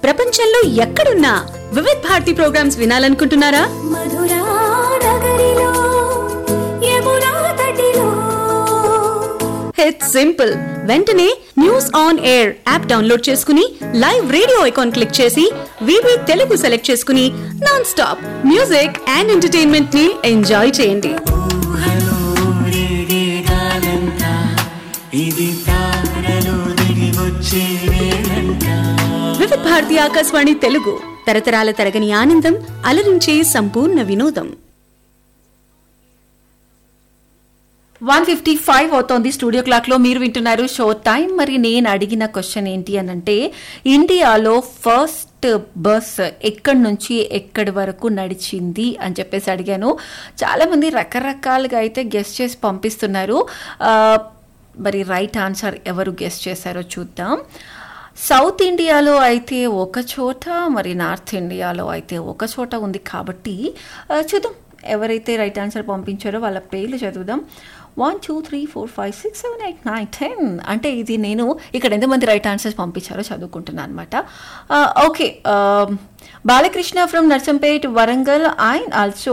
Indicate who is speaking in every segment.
Speaker 1: ప్రపంచంలో ఎక్కడున్నా వివిధ్ భారతి ప్రోగ్రామ్స్ వినాలనుకుంటున్నారా
Speaker 2: మధురా నగరిలో యమునా తటిలో
Speaker 1: ఇట్స్ సింపుల్ వెంటనే news on AIR app download చేసుకుని లైవ్ రేడియో ఐకాన్ క్లిక్ చేసి వివి తెలుగు సెలెక్ట్ చేసుకుని non stop music and entertainment ని ఎంజాయ్ చేయండి వివిధ భారతి ఆకాశవాణి తెలుగు తరతరాల తరగని ఆనందం అలరించే సంపూర్ణ వినోదం
Speaker 3: వన్ ఫిఫ్టీ ఫైవ్ అవుతోంది స్టూడియో క్లాక్ లో మీరు వింటున్నారు షో టైం మరి నేను అడిగిన క్వశ్చన్ ఏంటి అని అంటే ఇండియాలో ఫస్ట్ బస్ ఎక్కడి నుంచి ఎక్కడి వరకు నడిచింది అని చెప్పేసి అడిగాను చాలా మంది రకరకాలుగా అయితే గెస్ట్ చేసి పంపిస్తున్నారు ఆ, మరి రైట్ ఆన్సర్ ఎవరు గెస్ట్ చేశారో చూద్దాం సౌత్ ఇండియాలో అయితే ఒక చోట మరి నార్త్ ఇండియాలో అయితే ఒక చోట ఉంది కాబట్టి ఆ, చూద్దాం ఎవరైతే రైట్ ఆన్సర్ పంపించారో వాళ్ళ పేర్లు చదువుదాం one two three four five six seven eight nine ten అంటే ఇది నేను ఇక్కడ ఎంతమంది రైట్ ఆన్సర్స్ పంపించారో చదువుకుంటున్నాను అనమాట okay Balakrishna from Narsampet Warangal and also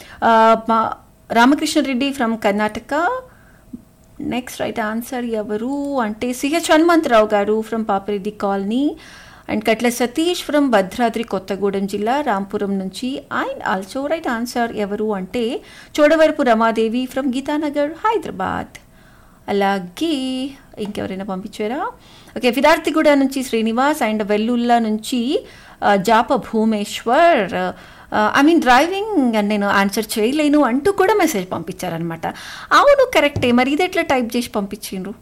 Speaker 3: Ramakrishna Reddy from Karnataka next right answer ఎవరు అంటే CH Hanumantharao garu from Papireddy colony and Katla Satish from Bhadradri Kothagudem జిల్లా రాంపురం నుంచి అండ్ ఆల్సో రైట్ ఆన్సర్ ఎవరు అంటే చోడవరపు రమాదేవి ఫ్రమ్ గీతానగర్ హైదరాబాద్ అలాగే ఇంకెవరైనా పంపించారా ఓకే ఫిదార్తిగూడ నుంచి శ్రీనివాస్ అండ్ వెల్లుల్లా నుంచి ఆ, Japa Bhumeshwar I mean driving నేను ఆన్సర్ చేయలేను అంటూ కూడా మెసేజ్ పంపించారనమాట అవును కరెక్టే మరి ఇది ఎట్లా టైప్ చేసి పంపించిండ్రు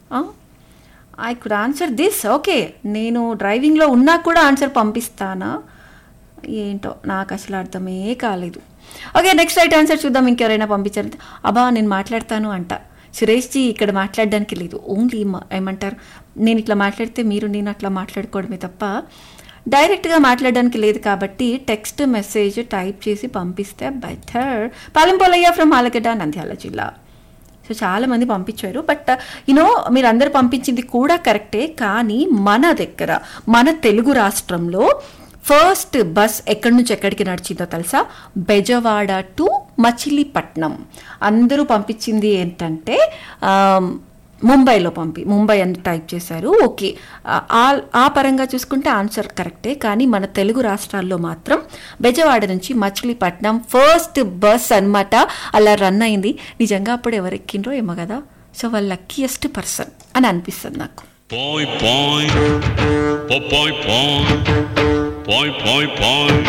Speaker 3: I could answer this okay నేను డ్రైవింగ్లో ఉన్నా కూడా ఆన్సర్ పంపిస్తానా ఏంటో నాకు అసలు అర్థమే కాలేదు ఓకే నెక్స్ట్ రైట్ ఆన్సర్ చూద్దాం ఇంకెవరైనా పంపించారు అబ్బా నేను మాట్లాడతాను అంట సురేష్జీ ఇక్కడ మాట్లాడడానికి లేదు ఓన్లీ ఏమంటారు నేను ఇట్లా మాట్లాడితే మీరు నేను అట్లా మాట్లాడుకోవడమే తప్ప డైరెక్ట్గా మాట్లాడడానికి లేదు కాబట్టి టెక్స్ట్ మెసేజ్ టైప్ చేసి పంపిస్తే బెటర్ పాలెంపోలయ్య ఫ్రమ్ ఆలగడ్డ నంద్యాల జిల్లా సో చాలా మంది పంపించారు బట్ యూనో మీరు అందరు పంపించింది కూడా కరెక్టే కానీ మన దగ్గర మన తెలుగు రాష్ట్రంలో ఫస్ట్ బస్ ఎక్కడి నుంచి ఎక్కడికి నడిచిందో తెలుసా బెజవాడ టు మచిలీపట్నం అందరూ పంపించింది ఏంటంటే ఆమ్, ముంబైలో పంపి ముంబై అని టైప్ చేశారు ఓకే ఆ- ఆ- ఆ పరంగా చూసుకుంటే ఆన్సర్ కరెక్టే కానీ మన తెలుగు రాష్ట్రాల్లో మాత్రం బెజవాడ నుంచి మచిలీపట్నం ఫస్ట్ బస్ అన్నమాట అలా రన్ అయింది నిజంగా అప్పుడు ఎవరు ఎక్కిండ్రో ఏమో కదా సో వాళ్ళ లక్కీయెస్ట్ పర్సన్ అని అనిపిస్తుంది నాకు
Speaker 4: Boy, boy, boy, boy, boy, boy, boy, boy.